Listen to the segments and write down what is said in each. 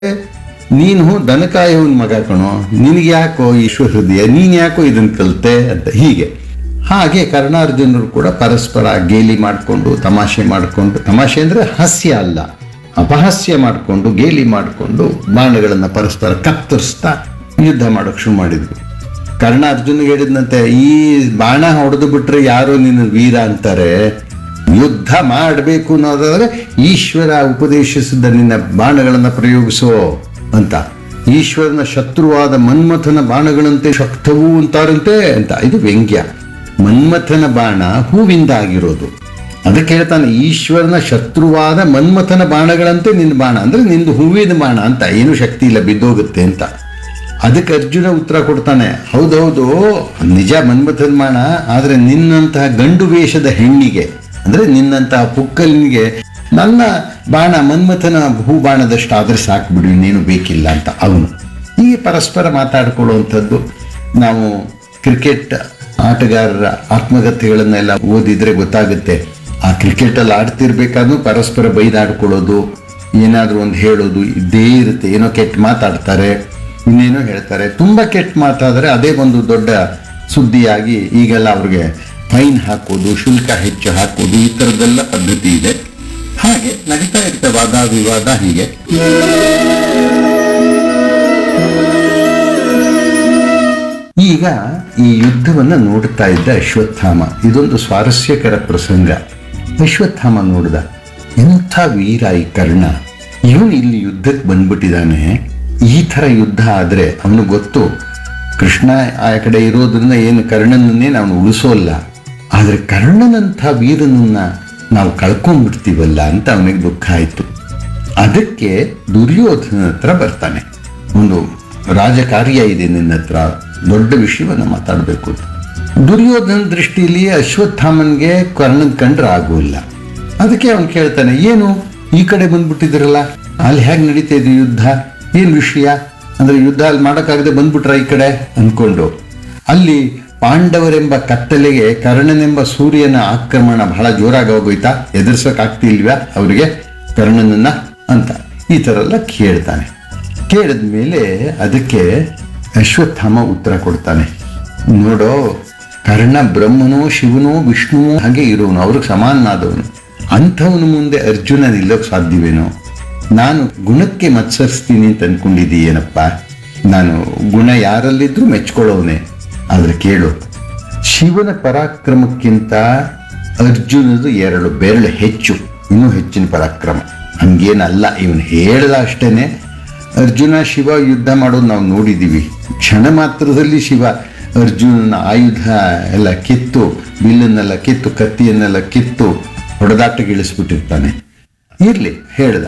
ನೀನು ದನಕಾಯವನ್ ಮಗ ಕಣೋ ನಿನಗೆ ಯಾಕೋ ಈಶ್ವರ ಹೃದಯ ನೀನ್ ಯಾಕೋ ಇದನ್ನ ಕಲ್ತೆ ಅಂತ ಹೀಗೆ ಹಾಗೆ ಕರ್ಣಾರ್ಜುನರು ಕೂಡ ಪರಸ್ಪರ ಗೇಲಿ ಮಾಡಿಕೊಂಡು ತಮಾಷೆ ಮಾಡಿಕೊಂಡು ತಮಾಷೆ ಅಂದ್ರೆ ಹಾಸ್ಯ ಅಲ್ಲ ಅಪಹಾಸ್ಯ ಮಾಡಿಕೊಂಡು ಗೇಲಿ ಮಾಡಿಕೊಂಡು ಬಾಣಗಳನ್ನು ಪರಸ್ಪರ ಕತ್ತರಿಸ್ತಾ ಯುದ್ಧ ಮಾಡೋಕೆ ಶುರು ಮಾಡಿದ್ರು ಕರ್ಣ ಅರ್ಜುನ್ಗೆ ಹೇಳಿದಂತೆ ಈ ಬಾಣ ಹೊಡೆದು ಬಿಟ್ರೆ ಯಾರೋ ನಿನ್ನ ವೀರ ಅಂತಾರೆ ಯುದ್ಧ ಮಾಡಬೇಕು ಅನ್ನೋದಾದ್ರೆ ಈಶ್ವರ ಉಪದೇಶಿಸಿದ ನಿನ್ನ ಬಾಣಗಳನ್ನು ಪ್ರಯೋಗಿಸೋ ಅಂತ ಈಶ್ವರನ ಶತ್ರುವಾದ ಮನ್ಮಥನ ಬಾಣಗಳಂತೆ ಶಕ್ತವು ಅಂತಾರಂತೆ ಅಂತ ಇದು ವ್ಯಂಗ್ಯ ಮನ್ಮಥನ ಬಾಣ ಹೂವಿಂದ ಆಗಿರೋದು ಅದಕ್ಕೆ ಹೇಳ್ತಾನೆ ಈಶ್ವರನ ಶತ್ರುವಾದ ಮನ್ಮಥನ ಬಾಣಗಳಂತೆ ನಿನ್ನ ಬಾಣ ಅಂದ್ರೆ ನಿಂದು ಹೂವಿನ ಬಾಣ ಅಂತ ಏನು ಶಕ್ತಿ ಇಲ್ಲ ಬಿದ್ದೋಗುತ್ತೆ ಅಂತ ಅದಕ್ಕೆ ಅರ್ಜುನ ಉತ್ತರ ಕೊಡ್ತಾನೆ ಹೌದೌದು ನಿಜ ಮನ್ಮಥನ ಬಾಣ ಆದ್ರೆ ನಿನ್ನಂತಹ ಗಂಡು ವೇಷದ ಹೆಣ್ಣಿಗೆ ಅಂದ್ರೆ ನಿನ್ನಂತಹ ಪುಕ್ಕಲಿನಿಗೆ ನನ್ನ ಬಾಣ ಮನ್ಮಥನ ಹೂ ಬಾಣದಷ್ಟು ಆದ್ರೆ ಸಾಕು ಬಿಡು ಇನ್ನೇನು ಬೇಕಿಲ್ಲ ಅಂತ ಅವನು ಹೀಗೆ ಪರಸ್ಪರ ಮಾತಾಡ್ಕೊಳ್ಳುವಂಥದ್ದು ನಾವು ಕ್ರಿಕೆಟ್ ಆಟಗಾರರ ಆತ್ಮಕಥೆಗಳನ್ನೆಲ್ಲ ಓದಿದ್ರೆ ಗೊತ್ತಾಗುತ್ತೆ ಆ ಕ್ರಿಕೆಟ್ ಅಲ್ಲಿ ಆಡ್ತಿರ್ಬೇಕಾದ್ರೂ ಪರಸ್ಪರ ಬೈದಾಡ್ಕೊಳ್ಳೋದು ಏನಾದ್ರೂ ಒಂದು ಹೇಳೋದು ಇದ್ದೇ ಇರುತ್ತೆ ಏನೋ ಕೆಟ್ಟ ಮಾತಾಡ್ತಾರೆ ಇನ್ನೇನೋ ಹೇಳ್ತಾರೆ ತುಂಬಾ ಕೆಟ್ಟ ಮಾತಾದ್ರೆ ಅದೇ ಒಂದು ದೊಡ್ಡ ಸುದ್ದಿಯಾಗಿ ಈಗೆಲ್ಲ ಅವ್ರಿಗೆ ಫೈನ್ ಹಾಕೋದು ಶುಲ್ಕ ಹೆಚ್ಚು ಹಾಕೋದು ಈ ಥರದ್ದೆಲ್ಲ ಪದ್ಧತಿ ಇದೆ ಹಾಗೆ ನಡೀತಾ ಇರುತ್ತೆ ವಾದ ವಿವಾದ ಹೀಗೆ ಈಗ ಈ ಯುದ್ಧವನ್ನ ನೋಡ್ತಾ ಇದ್ದ ಅಶ್ವತ್ಥಾಮ ಇದೊಂದು ಸ್ವಾರಸ್ಯಕರ ಪ್ರಸಂಗ ಅಶ್ವತ್ಥಾಮ ನೋಡ್ದ ಎಂಥ ವೀರ ಈ ಕರ್ಣ ಇವನು ಇಲ್ಲಿ ಯುದ್ಧಕ್ಕೆ ಬಂದ್ಬಿಟ್ಟಿದ್ದಾನೆ ಈ ತರ ಯುದ್ಧ ಆದ್ರೆ ಅವನು ಗೊತ್ತು ಕೃಷ್ಣ ಆ ಕಡೆ ಇರೋದ್ರಿಂದ ಏನು ಕರ್ಣನನ್ನೇ ನಾವು ಉಳಿಸೋಲ್ಲ ಆದ್ರೆ ಕರ್ಣನಂಥ ವೀರನನ್ನ ನಾವು ಕಳ್ಕೊಂಡ್ಬಿಡ್ತೀವಲ್ಲ ಅಂತ ಅವನಿಗೆ ದುಃಖ ಆಯ್ತು ಅದಕ್ಕೆ ದುರ್ಯೋಧನ ಹತ್ರ ಬರ್ತಾನೆ ಒಂದು ರಾಜಕಾರ್ಯ ಇದೆ ನಿನ್ನ ಹತ್ರ ದೊಡ್ಡ ವಿಷಯವನ್ನ ಮಾತಾಡಬೇಕು ಅಂತ ದುರ್ಯೋಧನ ದೃಷ್ಟಿಯಲ್ಲಿ ಅಶ್ವತ್ಥಾಮನ್ಗೆ ಕರ್ಣನ್ ಕಂಡ್ರೆ ಆಗೋಲ್ಲ ಅದಕ್ಕೆ ಅವನು ಕೇಳ್ತಾನೆ ಏನು ಈ ಕಡೆ ಬಂದ್ಬಿಟ್ಟಿದ್ರಲ್ಲ ಅಲ್ಲಿ ಹೇಗೆ ನಡೀತಾ ಇದೆ ಯುದ್ಧ ಏನ್ ವಿಷಯ ಅಂದ್ರೆ ಯುದ್ಧ ಅಲ್ಲಿ ಮಾಡೋಕ್ಕಾಗದೆ ಬಂದ್ಬಿಟ್ರ ಈ ಕಡೆ ಅನ್ಕೊಂಡು ಅಲ್ಲಿ ಪಾಂಡವರೆಂಬ ಕತ್ತಲೆಗೆ ಕರ್ಣನೆಂಬ ಸೂರ್ಯನ ಆಕ್ರಮಣ ಬಹಳ ಜೋರಾಗಿ ಹೋಗೋಯ್ತಾ ಎದುರ್ಸಕ್ ಆಗ್ತಿಲ್ವಾ ಅವರಿಗೆ ಕರ್ಣನನ್ನ ಅಂತ ಈ ತರ ಎಲ್ಲ ಕೇಳ್ತಾನೆ ಕೇಳಿದ ಮೇಲೆ ಅದಕ್ಕೆ ಅಶ್ವತ್ಥಾಮ ಉತ್ತರ ಕೊಡ್ತಾನೆ ನೋಡೋ ಕರ್ಣ ಬ್ರಹ್ಮನೋ ಶಿವನೋ ವಿಷ್ಣುವೋ ಹಾಗೆ ಇರೋನು ಅವ್ರಿಗೆ ಸಮಾನನಾದವನು ಅಂಥವನು ಮುಂದೆ ಅರ್ಜುನ ನಿಲ್ಲೋಕ್ ಸಾಧ್ಯವೇನೋ ನಾನು ಗುಣಕ್ಕೆ ಮತ್ಸರಿಸ್ತೀನಿ ಅಂತ ಅನ್ಕೊಂಡಿದ್ದೀಯೇನಪ್ಪ ನಾನು ಗುಣ ಯಾರಲ್ಲಿದ್ರೂ ಮೆಚ್ಕೊಳ್ಳೋನೆ ಆದ್ರೆ ಕೇಳು ಶಿವನ ಪರಾಕ್ರಮಕ್ಕಿಂತ ಅರ್ಜುನದು ಎರಡು ಬೆರಳು ಹೆಚ್ಚು ಇನ್ನೂ ಹೆಚ್ಚಿನ ಪರಾಕ್ರಮ ಹಂಗೇನಲ್ಲ ಇವನು ಹೇಳ್ದ ಅಷ್ಟೇನೆ ಅರ್ಜುನ ಶಿವ ಯುದ್ಧ ಮಾಡೋದು ನಾವು ನೋಡಿದ್ದೀವಿ ಕ್ಷಣ ಮಾತ್ರದಲ್ಲಿ ಶಿವ ಅರ್ಜುನನ ಆಯುಧ ಎಲ್ಲ ಕಿತ್ತು ಬಿಲ್ಲನ್ನೆಲ್ಲ ಕಿತ್ತು ಕತ್ತಿಯನ್ನೆಲ್ಲ ಕಿತ್ತು ಹೊಡೆದಾಟಗಿಳಿಸ್ಬಿಟ್ಟಿರ್ತಾನೆ ಇರ್ಲಿ ಹೇಳ್ದ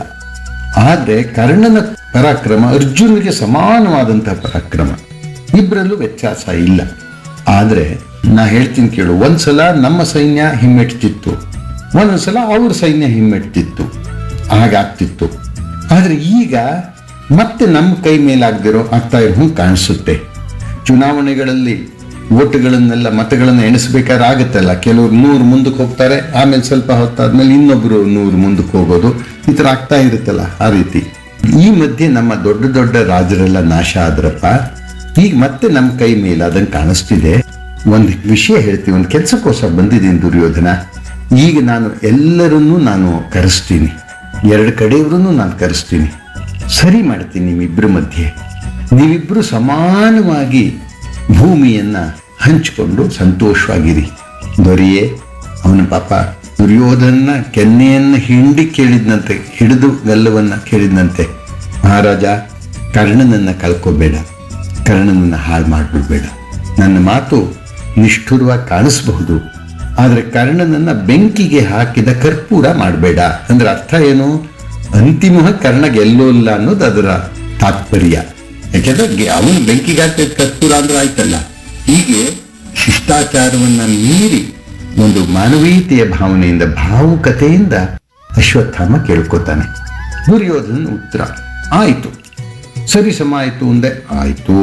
ಆದ್ರೆ ಕರ್ಣನ ಪರಾಕ್ರಮ ಅರ್ಜುನಿಗೆ ಸಮಾನವಾದಂತಹ ಪರಾಕ್ರಮ ಇಬ್ಬರಲ್ಲೂ ವ್ಯತ್ಯಾಸ ಇಲ್ಲ ಆದ್ರೆ ನಾ ಹೇಳ್ತೀನಿ ಕೇಳು ಒಂದ್ಸಲ ನಮ್ಮ ಸೈನ್ಯ ಹಿಮ್ಮೆಟ್ತಿತ್ತು ಒಂದೊಂದ್ಸಲ ಅವ್ರ ಸೈನ್ಯ ಹಿಮ್ಮೆಟ್ತಿತ್ತು ಹಾಗಾಗ್ತಿತ್ತು ಆದ್ರೆ ಈಗ ಮತ್ತೆ ನಮ್ಮ ಕೈ ಮೇಲಾಗ್ದಿರೋ ಆಗ್ತಾ ಇರೋ ಹಂಗೆ ಕಾಣಿಸುತ್ತೆ ಚುನಾವಣೆಗಳಲ್ಲಿ ಓಟುಗಳನ್ನೆಲ್ಲ ಮತಗಳನ್ನು ಎಣಿಸ್ಬೇಕಾದ್ರೆ ಆಗುತ್ತಲ್ಲ ಕೆಲವರು ನೂರು ಮುಂದಕ್ಕೆ ಹೋಗ್ತಾರೆ ಆಮೇಲೆ ಸ್ವಲ್ಪ ಹೊತ್ತಾದ್ಮೇಲೆ ಇನ್ನೊಬ್ರು ನೂರು ಮುಂದಕ್ಕೆ ಹೋಗೋದು ಈ ಥರ ಆಗ್ತಾ ಇರುತ್ತಲ್ಲ ಆ ರೀತಿ ಈ ಮಧ್ಯೆ ನಮ್ಮ ದೊಡ್ಡ ದೊಡ್ಡ ರಾಜರೆಲ್ಲ ನಾಶ ಆದ್ರಪ್ಪ ಈಗ ಮತ್ತೆ ನಮ್ಮ ಕೈ ಮೇಲೆ ಅದಂಗೆ ಕಾಣಿಸ್ತಿದೆ ಒಂದು ವಿಷಯ ಹೇಳ್ತೀವಿ ಒಂದು ಕೆಲಸಕ್ಕೋಸ್ಕರ ಬಂದಿದ್ದೀನಿ ದುರ್ಯೋಧನ ಈಗ ನಾನು ಎಲ್ಲರನ್ನೂ ನಾನು ಕರೆಸ್ತೀನಿ ಎರಡು ಕಡೆಯವ್ರನ್ನೂ ನಾನು ಕರೆಸ್ತೀನಿ ಸರಿ ಮಾಡ್ತೀನಿ ನಿಮ್ಮಿಬ್ಬರ ಮಧ್ಯೆ ನೀವಿಬ್ಬರು ಸಮಾನವಾಗಿ ಭೂಮಿಯನ್ನ ಹಂಚಿಕೊಂಡು ಸಂತೋಷವಾಗಿರಿ ದೊರೆಯೇ ಅವನ ಪಾಪ ದುರ್ಯೋಧನ ಕೆನ್ನೆಯನ್ನ ಹಿಂಡಿ ಕೇಳಿದ್ನಂತೆ ಹಿಡಿದು ಗಲ್ಲವನ್ನ ಕೇಳಿದ್ನಂತೆ ಮಹಾರಾಜ ಕರ್ಣನನ್ನ ಕಳ್ಕೋಬೇಡ ಕರ್ಣನನ್ನ ಹಾಳು ಮಾಡಿಬಿಡ್ಬೇಡ ನನ್ನ ಮಾತು ನಿಷ್ಠುರವಾಗಿ ಕಾಣಿಸಬಹುದು ಆದರೆ ಕರ್ಣನನ್ನ ಬೆಂಕಿಗೆ ಹಾಕಿದ ಕರ್ಪೂರ ಮಾಡಬೇಡ ಅಂದ್ರೆ ಅರ್ಥ ಏನು ಅಂತಿಮ ಕರ್ಣ ಗೆಲ್ಲೋಲ್ಲ ಅನ್ನೋದು ಅದರ ತಾತ್ಪರ್ಯ ಯಾಕೆಂದ್ರೆ ಅವನು ಬೆಂಕಿಗೆ ಹಾಕಿದ ಕರ್ಪೂರ ಅಂದ್ರೆ ಆಯ್ತಲ್ಲ ಹೀಗೆ ಶಿಷ್ಟಾಚಾರವನ್ನ ಮೀರಿ ಒಂದು ಮಾನವೀಯತೆಯ ಭಾವನೆಯಿಂದ ಭಾವುಕತೆಯಿಂದ ಅಶ್ವತ್ಥಾಮ ಕೇಳ್ಕೊತಾನೆ ದುರ್ಯೋಧನ ಉತ್ತರ ಆಯ್ತು ಸರಿ ಸಮ ಆಯ್ತು ಅಂದೆ ಆಯ್ತು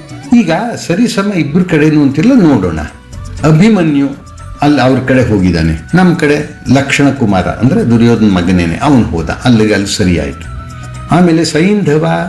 ಈಗ ಸರಿ ಸಮ ಇಬ್ಬರ ಕಡೆನೂ ಅಂತಿಲ್ಲ ನೋಡೋಣ ಅಭಿಮನ್ಯು ಅಲ್ಲಿ ಅವ್ರ ಕಡೆ ಹೋಗಿದ್ದಾನೆ ನಮ್ಮ ಕಡೆ ಲಕ್ಷಣ ಕುಮಾರ ಅಂದ್ರೆ ದುರ್ಯೋಧನ ಮಗನೇನೆ ಅವನು ಹೋದ ಅಲ್ಲಿಗೆ ಅಲ್ಲಿ ಸರಿ ಆಯ್ತು ಆಮೇಲೆ ಸೈಂಧವ